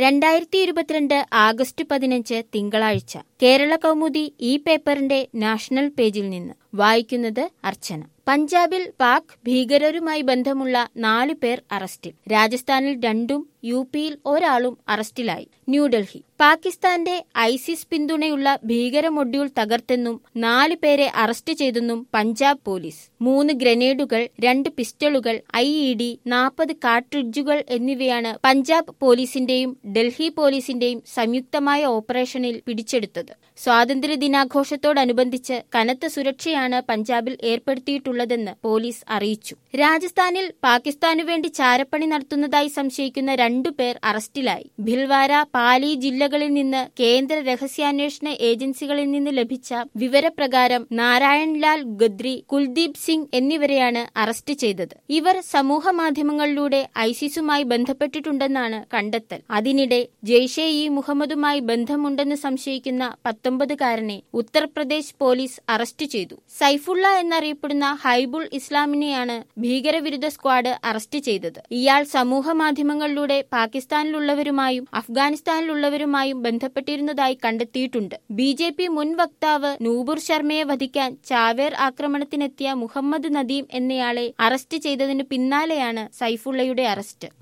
രണ്ടായിരത്തി ഇരുപത്തിരണ്ട് ആഗസ്റ്റ് പതിനഞ്ച് തിങ്കളാഴ്ച കേരള കൗമുദി ഈ പേപ്പറിന്റെ നാഷണൽ പേജിൽ നിന്ന് വായിക്കുന്നത് അർച്ചന പഞ്ചാബിൽ പാക് ഭീകരരുമായി ബന്ധമുള്ള നാലു പേർ അറസ്റ്റിൽ രാജസ്ഥാനിൽ രണ്ടും യു പിയിൽ ഒരാളും അറസ്റ്റിലായി ന്യൂഡൽഹി പാകിസ്ഥാന്റെ ഐസിസ് പിന്തുണയുള്ള ഭീകര മൊഡ്യൂൾ തകർത്തെന്നും നാല് പേരെ അറസ്റ്റ് ചെയ്തെന്നും പഞ്ചാബ് പോലീസ് മൂന്ന് ഗ്രനേഡുകൾ രണ്ട് പിസ്റ്റളുകൾ ഐ ഇ ഡി നാൽപ്പത് കാർട്രിഡ്ജുകൾ എന്നിവയാണ് പഞ്ചാബ് പോലീസിന്റെയും ഡൽഹി പോലീസിന്റെയും സംയുക്തമായ ഓപ്പറേഷനിൽ പിടിച്ചെടുത്തത് സ്വാതന്ത്ര്യ ദിനാഘോഷത്തോടനുബന്ധിച്ച് കനത്ത സുരക്ഷയാണ് പഞ്ചാബിൽ ഏർപ്പെടുത്തിയിട്ടുള്ളതെന്ന് പോലീസ് അറിയിച്ചു രാജസ്ഥാനിൽ പാകിസ്ഥാനു വേണ്ടി ചാരപ്പണി നടത്തുന്നതായി സംശയിക്കുന്ന രണ്ടുപേർ അറസ്റ്റിലായി ഭിൽവാര പാലി ജില്ലകളിൽ നിന്ന് കേന്ദ്ര രഹസ്യാന്വേഷണ ഏജൻസികളിൽ നിന്ന് ലഭിച്ച വിവരപ്രകാരം നാരായൺലാൽ ഗദ്രി കുൽദീപ് സിംഗ് എന്നിവരെയാണ് അറസ്റ്റ് ചെയ്തത് ഇവർ സമൂഹ മാധ്യമങ്ങളിലൂടെ ഐസിസുമായി ബന്ധപ്പെട്ടിട്ടുണ്ടെന്നാണ് കണ്ടെത്തൽ അതിനിടെ ജെയ്ഷെ ഇ മുഹമ്മദുമായി ബന്ധമുണ്ടെന്ന് സംശയിക്കുന്ന പത്തൊമ്പതുകാരനെ ഉത്തർപ്രദേശ് പോലീസ് അറസ്റ്റ് ചെയ്തു സൈഫുള്ള എന്നറിയപ്പെടുന്ന ഹൈബുൾ ഇസ്ലാമിനെയാണ് ഭീകരവിരുദ്ധ സ്ക്വാഡ് അറസ്റ്റ് ചെയ്തത് ഇയാൾ സമൂഹ മാധ്യമങ്ങളിലൂടെ പാകിസ്ഥാനിലുള്ളവരുമായും അഫ്ഗാനിസ്ഥാനിലുള്ളവരുമായും ബന്ധപ്പെട്ടിരുന്നതായി കണ്ടെത്തിയിട്ടുണ്ട് ബി ജെ പി മുൻ വക്താവ് നൂബുർ ശർമ്മയെ വധിക്കാൻ ചാവേർ ആക്രമണത്തിനെത്തിയ മുഹമ്മദ് നദീം എന്നയാളെ അറസ്റ്റ് ചെയ്തതിനു പിന്നാലെയാണ് സൈഫുള്ളയുടെ അറസ്റ്റ്